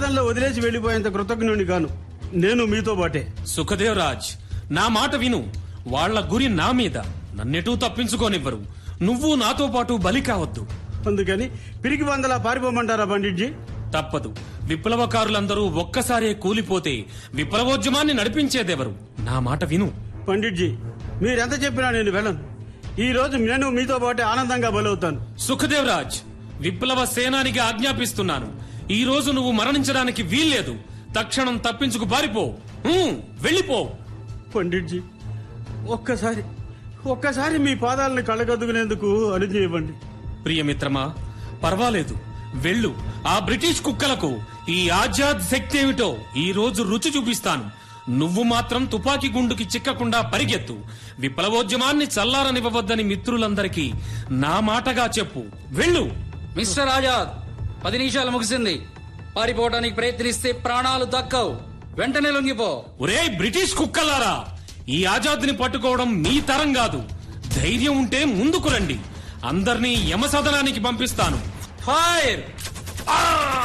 ప్రమాదంలో వదిలేసి వెళ్లిపోయేంత కృతజ్ఞుని గాను నేను మీతో పాటే సుఖదేవ్ రాజ్ నా మాట విను వాళ్ళ గురి నా మీద నన్నెటూ తప్పించుకోనివ్వరు నువ్వు నాతో పాటు బలి కావద్దు అందుకని పిరికి వందలా పారిపోమంటారా పండిట్జీ తప్పదు విప్లవకారులందరూ ఒక్కసారే కూలిపోతే విప్లవోద్యమాన్ని నడిపించేదెవరు నా మాట విను పండిట్జీ మీరెంత చెప్పినా నేను వెళ్ళను ఈ రోజు నేను మీతో పాటే ఆనందంగా బలవుతాను సుఖదేవ్ రాజ్ విప్లవ సేనానికి ఆజ్ఞాపిస్తున్నాను ఈ రోజు నువ్వు మరణించడానికి వీల్లేదు తక్షణం తప్పించుకు పారిపో హ్మ్, వెళ్ళిపో పండిట్జీ ఒక్కసారి ఒక్కసారి మీ పాదాలను కళ్ళగద్దుకునేందుకు అనుజ్ఞ ఇవ్వండి ప్రియమిత్రమా పర్వాలేదు వెళ్ళు ఆ బ్రిటిష్ కుక్కలకు ఈ ఆజాద్ శక్తి ఏమిటో ఈ రోజు రుచి చూపిస్తాను నువ్వు మాత్రం తుపాకీ గుండుకి చిక్కకుండా పరిగెత్తు విప్లవోద్యమాన్ని చల్లారనివ్వవద్దని మిత్రులందరికీ నా మాటగా చెప్పు వెళ్ళు మిస్టర్ ఆజాద్ పది నిమిషాలు ముగిసింది పారిపోవడానికి ప్రయత్నిస్తే ప్రాణాలు దక్కవు వెంటనే లొంగిపో ఒరే బ్రిటిష్ కుక్కలారా ఈ ఆజాద్ని పట్టుకోవడం మీ తరం కాదు ధైర్యం ఉంటే ముందుకు రండి అందర్నీ యమసదనానికి పంపిస్తాను ఫైర్ ఆ!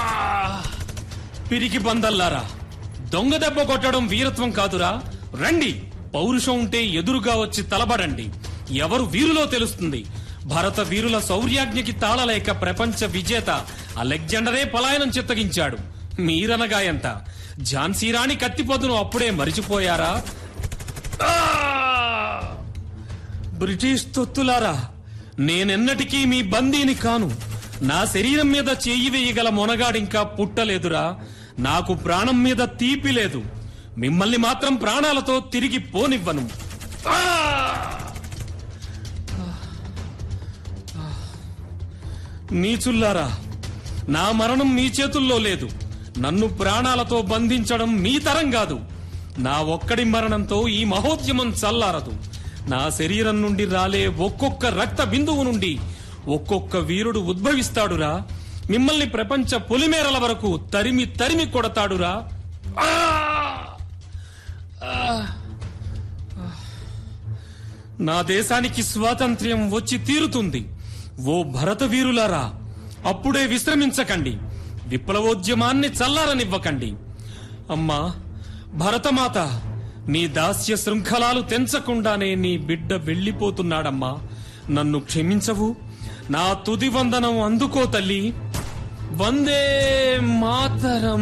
పిరికి బందల్లారా దొంగ దెబ్బ కొట్టడం వీరత్వం కాదురా రండి పౌరుషం ఉంటే ఎదురుగా వచ్చి తలబడండి ఎవరు వీరులో తెలుస్తుంది భారత వీరుల శౌర్యాజ్ఞకి తాళలేక ప్రపంచ విజేత అలెగ్జాండరే పలాయనం చిత్తగించాడు మీరనగా ఎంత ఝాన్సీరాణి కత్తిపోతును అప్పుడే మరిచిపోయారా ఆ! బ్రిటిష్ తొత్తులారా నేనెన్నటికీ మీ బందీని కాను నా శరీరం మీద చెయ్యి వేయగల మొనగాడింకా పుట్టలేదురా నాకు ప్రాణం మీద తీపి లేదు మిమ్మల్ని మాత్రం ప్రాణాలతో తిరిగి పోనివ్వను ఆ! నీచుల్లారా నా మరణం మీ చేతుల్లో లేదు నన్ను ప్రాణాలతో బంధించడం మీ తరం కాదు నా ఒక్కడి మరణంతో ఈ మహోద్యమం చల్లారదు నా శరీరం నుండి రాలే ఒక్కొక్క రక్త బిందువు నుండి ఒక్కొక్క వీరుడు ఉద్భవిస్తాడురా మిమ్మల్ని ప్రపంచ పొలిమేరల వరకు తరిమి తరిమి కొడతాడురా ఆ! నా దేశానికి స్వాతంత్ర్యం వచ్చి తీరుతుంది ఓ భరత వీరులారా అప్పుడే విశ్రమించకండి విప్లవోద్యమాన్ని చల్లారనివ్వకండి అమ్మా భరతమాత నీ దాస్య శృంఖలాలు తెంచకుండానే నీ బిడ్డ వెళ్ళిపోతున్నాడమ్మా నన్ను క్షమించవు నా తుది వందనం అందుకో తల్లి వందే మాతరం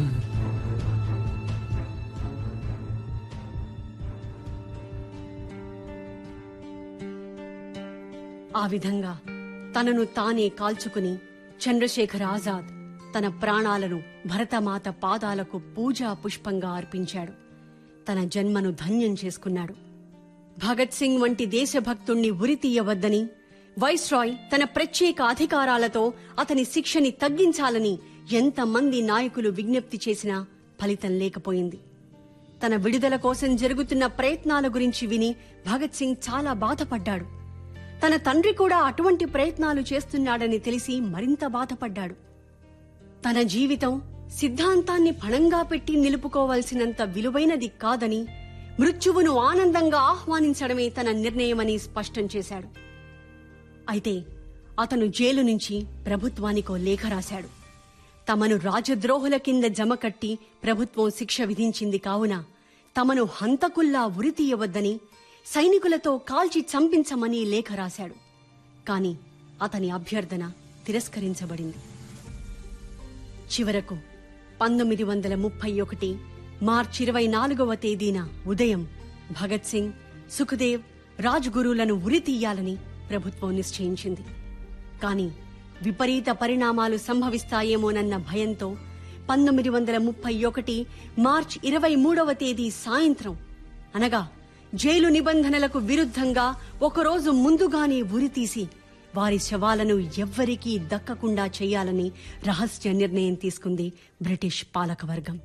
ఆ విధంగా తనను తానే కాల్చుకుని చంద్రశేఖర్ ఆజాద్ తన ప్రాణాలను భరతమాత పాదాలకు పూజా పుష్పంగా అర్పించాడు తన జన్మను ధన్యం చేసుకున్నాడు భగత్ సింగ్ వంటి దేశభక్తుణ్ణి ఉరితీయవద్దని వైస్రాయ్ తన ప్రత్యేక అధికారాలతో అతని శిక్షని తగ్గించాలని ఎంతమంది నాయకులు విజ్ఞప్తి చేసినా ఫలితం లేకపోయింది తన విడుదల కోసం జరుగుతున్న ప్రయత్నాల గురించి విని భగత్ సింగ్ చాలా బాధపడ్డాడు తన తండ్రి కూడా అటువంటి ప్రయత్నాలు చేస్తున్నాడని తెలిసి మరింత బాధపడ్డాడు తన జీవితం సిద్ధాంతాన్ని పణంగా పెట్టి నిలుపుకోవలసినంత విలువైనది కాదని మృత్యువును ఆనందంగా ఆహ్వానించడమే తన నిర్ణయమని స్పష్టం చేశాడు అయితే అతను జైలు నుంచి ప్రభుత్వానికో లేఖ రాశాడు తమను రాజద్రోహుల కింద జమకట్టి ప్రభుత్వం శిక్ష విధించింది కావున తమను హంతకుల్లా ఉరితీయవద్దని సైనికులతో కాల్చి చంపించమని లేఖ రాశాడు కాని అతని అభ్యర్థన తిరస్కరించబడింది చివరకు పంతొమ్మిది వందల ముప్పై ఒకటి మార్చి ఇరవై నాలుగవ తేదీన ఉదయం భగత్ సింగ్ సుఖదేవ్ రాజ్గురులను ఉరితీయాలని ప్రభుత్వం నిశ్చయించింది కాని విపరీత పరిణామాలు సంభవిస్తాయేమోనన్న భయంతో పంతొమ్మిది వందల ముప్పై ఒకటి మార్చి ఇరవై మూడవ తేదీ సాయంత్రం అనగా జైలు నిబంధనలకు విరుద్ధంగా ఒకరోజు ముందుగానే ఉరితీసి వారి శవాలను ఎవ్వరికీ దక్కకుండా చేయాలని రహస్య నిర్ణయం తీసుకుంది బ్రిటిష్ పాలకవర్గం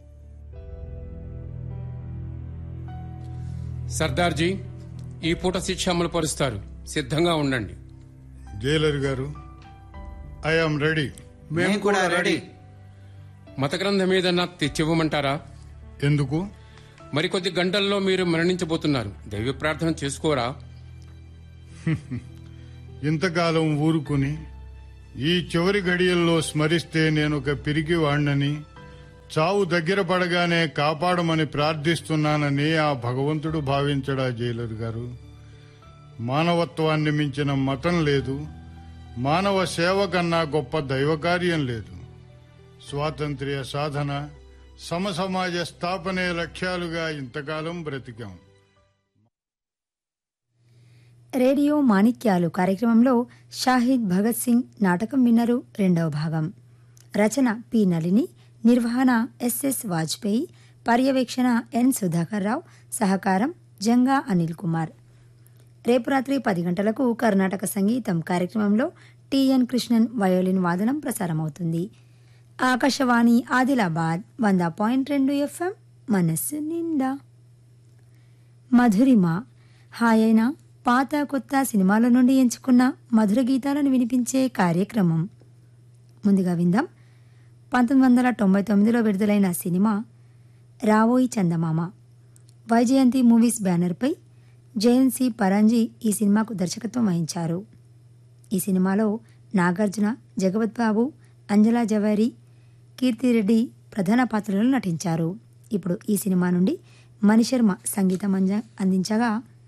సర్దార్జీ ఈ పూట శిక్ష అమలు పరుస్తారు సిద్ధంగా ఉండండి జైలర్ గారు ఐఆమ్ రెడీ మేము కూడా రెడీ మత గ్రంథం ఏదన్నా తెచ్చివ్వమంటారా ఎందుకు మరికొద్ది గంటల్లో మీరు మరణించబోతున్నారు దైవ ప్రార్థన చేసుకోరా ఇంతకాలం ఊరుకుని ఈ చివరి గడియల్లో స్మరిస్తే నేను ఒక పిరికి వాణ్ణని చావు దగ్గర పడగానే కాపాడమని ప్రార్థిస్తున్నానని ఆ భగవంతుడు భావించడా జైలర్ గారు మానవత్వాన్ని మించిన మతం లేదు మానవ సేవ కన్నా గొప్ప దైవకార్యం లేదు స్వాతంత్ర్య సాధన సమసమాజ స్థాపనే లక్ష్యాలుగా ఇంతకాలం బ్రతికాం రేడియో మాణిక్యాలు కార్యక్రమంలో షాహిద్ భగత్ సింగ్ నాటకం విన్నరు రెండవ భాగం రచన పి నళిని నిర్వహణ ఎస్ఎస్ వాజ్పేయి పర్యవేక్షణ ఎన్ సుధాకర్ రావు సహకారం జంగా అనిల్ కుమార్ రేపు రాత్రి పది గంటలకు కర్ణాటక సంగీతం కార్యక్రమంలో టిఎన్ కృష్ణన్ వయోలిన్ వాదనం ప్రసారమవుతుంది ఆకాశవాణి ఆదిలాబాద్ వంద పాయింట్ రెండు ఎఫ్ఎం మనస్సు నిండా మధురిమ హాయైన పాత కొత్త సినిమాల నుండి ఎంచుకున్న మధుర గీతాలను వినిపించే కార్యక్రమం ముందుగా విందాం పంతొమ్మిది వందల తొంభై తొమ్మిదిలో విడుదలైన సినిమా రావోయి చందమామ వైజయంతి మూవీస్ బ్యానర్పై జయంతి పరంజీ ఈ సినిమాకు దర్శకత్వం వహించారు ఈ సినిమాలో నాగార్జున జగపత్ బాబు అంజలా జవారి కీర్తిరెడ్డి ప్రధాన పాత్రలలో నటించారు ఇప్పుడు ఈ సినిమా నుండి మణిశర్మ సంగీతం అంజ- అందించగా